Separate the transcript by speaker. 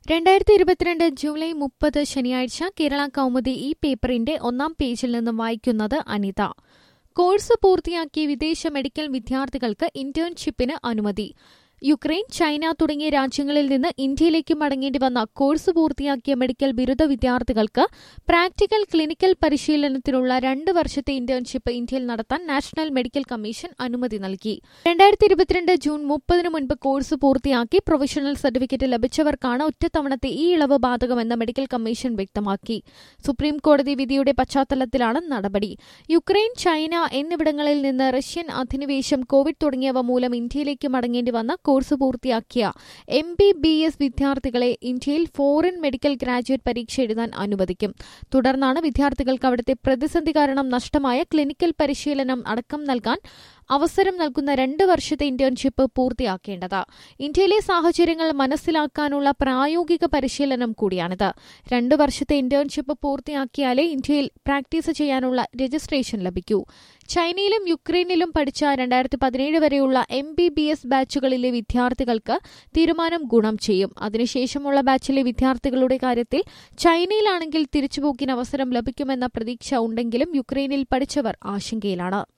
Speaker 1: രണ്ടായിരത്തി ഇരുപത്തിരണ്ട് ജൂലൈ മുപ്പത് ശനിയാഴ്ച കേരള കൗമുദി ഈ പേപ്പറിന്റെ ഒന്നാം പേജിൽ നിന്നും വായിക്കുന്നത് അനിത കോഴ്സ് പൂർത്തിയാക്കിയ വിദേശ മെഡിക്കൽ വിദ്യാർത്ഥികൾക്ക് ഇന്റേൺഷിപ്പിന് അനുമതി യുക്രൈൻ ചൈന തുടങ്ങിയ രാജ്യങ്ങളിൽ നിന്ന് ഇന്ത്യയിലേക്ക് മടങ്ങേണ്ടി വന്ന കോഴ്സ് പൂർത്തിയാക്കിയ മെഡിക്കൽ ബിരുദ വിദ്യാർത്ഥികൾക്ക് പ്രാക്ടിക്കൽ ക്ലിനിക്കൽ പരിശീലനത്തിനുള്ള രണ്ട് വർഷത്തെ ഇന്റേൺഷിപ്പ് ഇന്ത്യയിൽ നടത്താൻ നാഷണൽ മെഡിക്കൽ കമ്മീഷൻ അനുമതി നൽകി രണ്ടായിരത്തി ഇരുപത്തിരണ്ട് ജൂൺ മുപ്പതിന് മുൻപ് കോഴ്സ് പൂർത്തിയാക്കി പ്രൊഫഷണൽ സർട്ടിഫിക്കറ്റ് ലഭിച്ചവർക്കാണ് ഒറ്റത്തവണത്തെ ഈ ഇളവ് ബാധകമെന്ന് മെഡിക്കൽ കമ്മീഷൻ വ്യക്തമാക്കി സുപ്രീം കോടതി വിധിയുടെ പശ്ചാത്തലത്തിലാണ് നടപടി യുക്രൈൻ ചൈന എന്നിവിടങ്ങളിൽ നിന്ന് റഷ്യൻ അധിനിവേശം കോവിഡ് തുടങ്ങിയവ മൂലം ഇന്ത്യയിലേക്ക് മടങ്ങേണ്ടി വന്ന കോഴ്സ് പൂർത്തിയാക്കിയ എം ബി ബി എസ് വിദ്യാർത്ഥികളെ ഇന്ത്യയിൽ ഫോറിൻ മെഡിക്കൽ ഗ്രാജുവേറ്റ് പരീക്ഷ എഴുതാൻ അനുവദിക്കും തുടർന്നാണ് വിദ്യാർത്ഥികൾക്ക് അവിടുത്തെ പ്രതിസന്ധി കാരണം നഷ്ടമായ ക്ലിനിക്കൽ പരിശീലനം അടക്കം നൽകാൻ അവസരം നൽകുന്ന രണ്ട് വർഷത്തെ ഇന്റേൺഷിപ്പ് പൂർത്തിയാക്കേണ്ടത് ഇന്ത്യയിലെ സാഹചര്യങ്ങൾ മനസ്സിലാക്കാനുള്ള പ്രായോഗിക പരിശീലനം കൂടിയാണിത് രണ്ട് വർഷത്തെ ഇന്റേൺഷിപ്പ് പൂർത്തിയാക്കിയാലേ ഇന്ത്യയിൽ പ്രാക്ടീസ് ചെയ്യാനുള്ള രജിസ്ട്രേഷൻ ലഭിക്കൂ ചൈനയിലും യുക്രൈനിലും പഠിച്ച രണ്ടായിരത്തി പതിനേഴ് വരെയുള്ള എം ബി ബി എസ് ബാച്ചുകളിലെ വിദ്യാർത്ഥികൾക്ക് തീരുമാനം ഗുണം ചെയ്യും അതിനുശേഷമുള്ള ബാച്ചിലെ വിദ്യാർത്ഥികളുടെ കാര്യത്തിൽ ചൈനയിലാണെങ്കിൽ തിരിച്ചുപോക്കിന് അവസരം ലഭിക്കുമെന്ന പ്രതീക്ഷ ഉണ്ടെങ്കിലും യുക്രൈനിൽ പഠിച്ചവർ ആശങ്കയിലാണ്